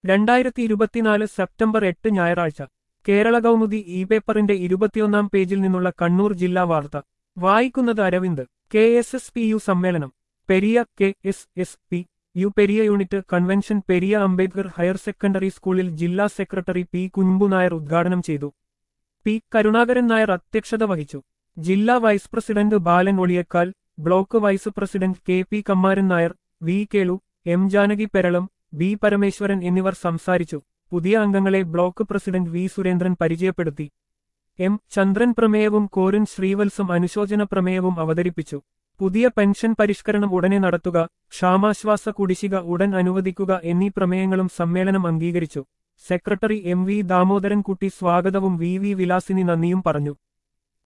രണ്ടായിരത്തി ഇരുപത്തിനാല് സെപ്റ്റംബർ എട്ട് ഞായറാഴ്ച കേരള കൗമുദി ഇ പേപ്പറിന്റെ ഇരുപത്തിയൊന്നാം പേജിൽ നിന്നുള്ള കണ്ണൂർ ജില്ലാ വാർത്ത വായിക്കുന്നത് Aravind K S S P U സമ്മേളനം Periya K S S P U Periya unit convention Periya Ambedkar higher secondary സ്കൂളിൽ ജില്ലാ സെക്രട്ടറി പി കുഞ്ഞുമ്പു നായർ ഉദ്ഘാടനം ചെയ്തു പി കരുണാകരൻ നായർ അധ്യക്ഷത വഹിച്ചു ജില്ലാ vice president Balan Oliyakkal block vice president K P Kammaran Nair V Kelu M Janaki Peralam B Parameswaran എന്നിവർ സംസാരിച്ചു പുതിയ അംഗങ്ങളെ ബ്ലോക്ക് പ്രസിഡന്റ് വി സുരേന്ദ്രൻ പരിചയപ്പെടുത്തി എം ചന്ദ്രൻ പ്രമേയവും കോരൻ ശ്രീവത്സം അനുശോചന പ്രമേയവും അവതരിപ്പിച്ചു പുതിയ പെൻഷൻ പരിഷ്കരണം ഉടനെ നടത്തുക ക്ഷാമാശ്വാസ കുടിശ്ശിക ഉടൻ അനുവദിക്കുക എന്നീ പ്രമേയങ്ങളും സമ്മേളനം അംഗീകരിച്ചു സെക്രട്ടറി എം വി ദാമോദരൻകുട്ടി സ്വാഗതവും വി വി വിലാസിനി നന്ദിയും പറഞ്ഞു